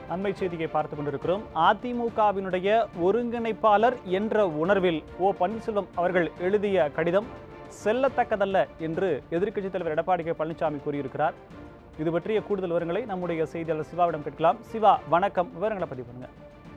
அண்மை செய்தியை பார்த்து கொண்டிருக்கிறோம் அதிமுகவினுடைய ஒருங்கிணைப்பாளர் என்ற உணர்வில் ஓ பன்னீர்செல்வம் அவர்கள் எழுதிய கடிதம் செல்லத்தக்கதல்ல என்று எதிர்க்கட்சித் தலைவர் எடப்பாடி கே பழனிசாமி கூறியிருக்கிறார் இது பற்றிய கூடுதல் விவரங்களை நம்முடைய செய்தியாளர் சிவாவிடம் கேட்கலாம் சிவா வணக்கம் விவரங்களை பதிவு பண்ணுங்க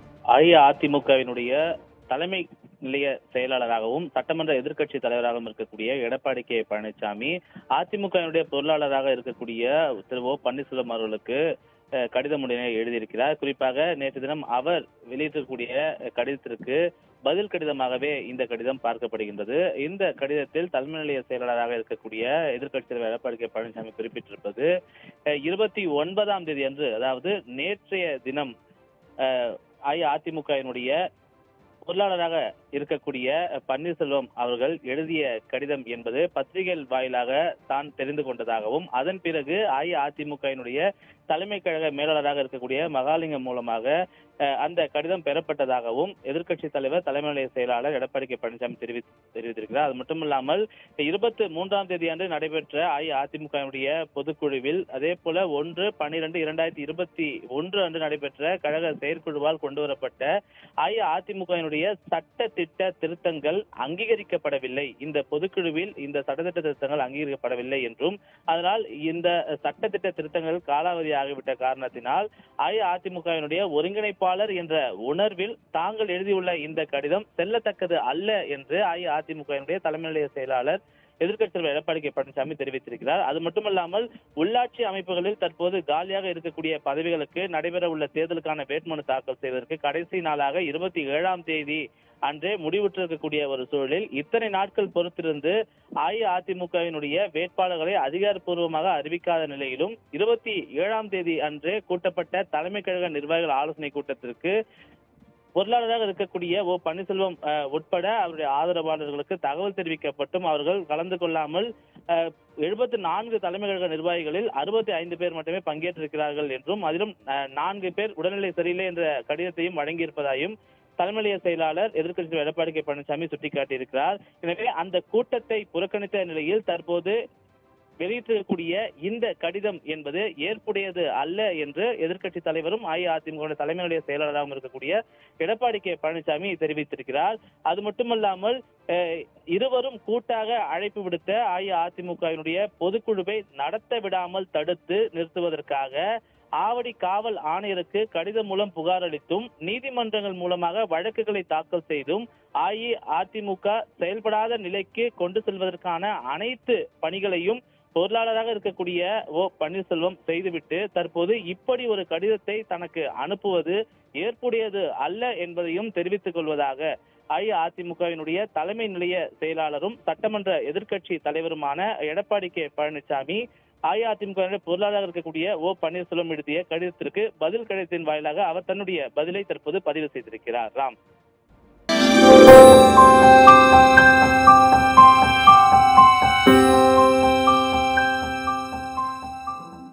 அஇஅதிமுகவினுடைய தலைமை நிலைய செயலாளராகவும் சட்டமன்ற எதிர்க்கட்சி தலைவராகவும் இருக்கக்கூடிய எடப்பாடி கே பழனிசாமி அதிமுகவினுடைய பொருளாளராக இருக்கக்கூடிய திரு ஓ பன்னீர்செல்வம் அவர்களுக்கு அஹ், கடிதம் ஒன்றினை எழுதியிருக்கிறார் குறிப்பாக நேற்று தினம் அவர் வெளியிட்டிருக்கக்கூடிய அஹ், கடிதத்திற்கு பதில் கடிதமாகவே இந்த கடிதம் பார்க்கப்படுகின்றது இந்த கடிதத்தில் தலைமை நிலைய செயலாளராக இருக்கக்கூடிய எதிர்க்கட்சி தலைவர் எடப்பாடி கே பழனிசாமி குறிப்பிட்டிருப்பது அஹ், இருபத்தி ஒன்பதாம் தேதி அன்று அதாவது நேற்றைய தினம் அஹ், அஇஅதிமுகவினுடைய பொருளாளராக இருக்கக்கூடிய பன்னீர்செல்வம் அவர்கள் எழுதிய கடிதம் என்பது பத்திரிகைகள் வாயிலாக தான் தெரிந்து கொண்டதாகவும் அதன் பிறகு அஇஅதிமுகவினுடைய தலைமை கழக மேலாளராக இருக்கக்கூடிய மகாலிங்கம் மூலமாக அஹ், அந்த கடிதம் பெறப்பட்டதாகவும் எதிர்க்கட்சி தலைவர் தலைமை நிலைய செயலாளர் எடப்பாடி கே பழனிசாமி தெரிவி தெரிவித்திருக்கிறார் அது மட்டுமில்லாமல் இருபத்தி மூன்றாம் தேதி அன்று நடைபெற்ற அஇஅதிமுகவினுடைய பொதுக்குழுவில் அதே போல ஒன்று பன்னிரண்டு இரண்டாயிரத்தி இருபத்தி ஒன்று அன்று நடைபெற்ற கழக செயற்குழுவால் கொண்டுவரப்பட்ட அஇஅதிமுகவினுடைய சட்ட திட்ட திருத்தங்கள் அங்கீகரிக்கப்படவில்லை இந்த பொதுக்குழுவில் இந்த சட்டத்திட்ட திருத்தங்கள் அங்கீகரிக்கப்படவில்லை என்றும் அதனால் இந்த சட்டத்திட்ட திருத்தங்கள் காலாவதி ஆகிவிட்ட காரணத்தினால் அஇஅதிமுகவினுடைய ஒருங்கிணைப்பாளர் என்ற உணர்வில் தாங்கள் எழுதியுள்ள இந்த கடிதம் செல்லத்தக்கது அல்ல என்று அஇஅதிமுகவினுடைய தலைமை நிலைய செயலாளர் எதிர்க்கட்சி தலைவர் எடப்பாடி கே பழனிசாமி தெரிவித்திருக்கிறார் அது மட்டுமல்லாமல் உள்ளாட்சி அமைப்புகளில் தற்போது காலியாக இருக்கக்கூடிய பதவிகளுக்கு நடைபெற உள்ள தேர்தலுக்கான வேட்புமனு தாக்கல் செய்வதற்கு கடைசி நாளாக இருபத்தி ஏழாம் தேதி அன்றே முடிவுற்றிருக்கக்கூடிய ஒரு சூழலில் இத்தனை நாட்கள் பொறுத்திருந்து அஇஅதிமுகவினுடைய வேட்பாளர்களை அதிகாரப்பூர்வமாக அறிவிக்காத நிலையிலும் இருபத்தி ஏழாம் தேதி அன்றே கூட்டப்பட்ட தலைமை கழக நிர்வாகிகள் ஆலோசனை கூட்டத்திற்கு பொருளாளராக இருக்கக்கூடிய ஓ பன்னீர்செல்வம் அஹ், உட்பட அவருடைய ஆதரவாளர்களுக்கு தகவல் தெரிவிக்கப்பட்டும் அவர்கள் கலந்து கொள்ளாமல் எழுபத்தி நான்கு தலைமை கழக நிர்வாகிகளில் அறுபத்தி ஐந்து பேர் மட்டுமே பங்கேற்றிருக்கிறார்கள் என்றும் அதிலும் அஹ், நான்கு பேர் உடல்நிலை சரியில்லை என்ற கடிதத்தையும் வழங்கியிருப்பதாயும் தலைமை நிலைய செயலாளர் எதிர்க்கட்சி தலைவர் எடப்பாடி கே பழனிசாமி சுட்டிக்காட்டியிருக்கிறார் எனவே அந்த கூட்டத்தை புறக்கணித்த நிலையில் தற்போது வெளியிட்டிருக்கக்கூடிய இந்த கடிதம் என்பது ஏற்புடையது அல்ல என்று எதிர்க்கட்சி தலைவரும் அஇஅதிமுக தலைமை நிலைய செயலாளராகவும் இருக்கக்கூடிய எடப்பாடி கே பழனிசாமி தெரிவித்திருக்கிறார் அது மட்டுமல்லாமல் அஹ், இருவரும் கூட்டாக அழைப்பு விடுத்த அஇஅதிமுகவினுடைய பொதுக்குழுவை நடத்த விடாமல் தடுத்து நிறுத்துவதற்காக ஆவடி காவல் ஆணையருக்கு கடிதம் மூலம் புகார் அளித்தும் நீதிமன்றங்கள் மூலமாக வழக்குகளை தாக்கல் செய்தும் அஇஅதிமுக செயல்படாத நிலைக்கு கொண்டு செல்வதற்கான அனைத்து பணிகளையும் பொருளாளராக இருக்கக்கூடிய ஓ பன்னீர்செல்வம் செய்துவிட்டு தற்போது இப்படி ஒரு கடிதத்தை தனக்கு அனுப்புவது ஏற்புடையது அல்ல என்பதையும் தெரிவித்துக் கொள்வதாக அஇஅதிமுகவினுடைய தலைமை நிலைய செயலாளரும் சட்டமன்ற எதிர்க்கட்சி தலைவருமான எடப்பாடி கே பழனிசாமி அஇஅதிமுக பொருளாளராக இருக்கக்கூடிய ஓ பன்னீர்செல்வம் எழுதிய கடிதத்திற்கு பதில் கடிதத்தின் வாயிலாக அவர் தன்னுடைய பதிலை தற்போது பதிவு செய்திருக்கிறார் ராம்